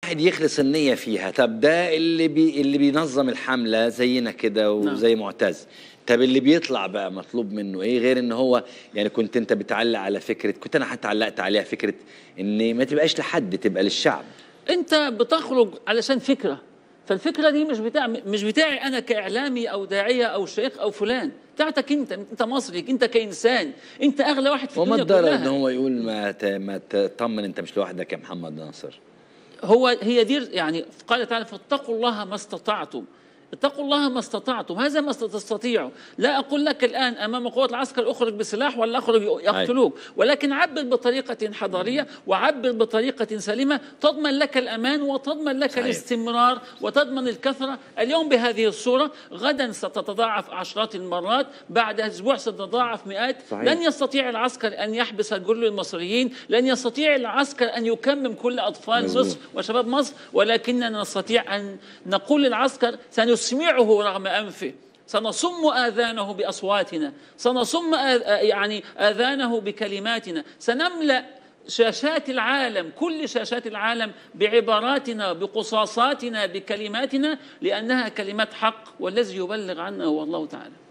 واحد يخلص النية فيها طب ده اللي بي اللي بينظم الحملة زينا كده وزي معتز طب اللي بيطلع بقى مطلوب منه ايه غير ان هو يعني كنت انت بتعلق على فكرة كنت انا حتى علقت عليها فكرة ان ما تبقاش لحد تبقى للشعب انت بتخرج علشان فكره فالفكره دي مش بتاع مش بتاعي انا كاعلامي او داعيه او شيخ او فلان بتاعتك انت انت مصري انت كانسان انت اغلى واحد في وما الدنيا الضرر كلها ان هو يقول ما ت- ما تطمن انت مش لوحدك يا محمد ناصر هو هي دي يعني قال تعالى فاتقوا الله ما استطعتم اتقوا الله ما استطعتم هذا ما تستطيعوا لا أقول لك الآن أمام قوات العسكر أخرج بسلاح ولا أخرج يقتلوك ولكن عبر بطريقة حضارية وعبر بطريقة سليمة تضمن لك الأمان وتضمن لك صحيح. الاستمرار وتضمن الكثرة اليوم بهذه الصورة غدا ستتضاعف عشرات المرات بعد أسبوع ستتضاعف مئات صحيح. لن يستطيع العسكر أن يحبس كل المصريين لن يستطيع العسكر أن يكمم كل أطفال مظبوط. مصر وشباب مصر ولكننا نستطيع أن نقول للعسكر سنسمعه رغم أنفه سنصم آذانه بأصواتنا سنصم آذ... يعني آذانه بكلماتنا سنملأ شاشات العالم كل شاشات العالم بعباراتنا بقصاصاتنا بكلماتنا لأنها كلمات حق والذي يبلغ عنا هو الله تعالى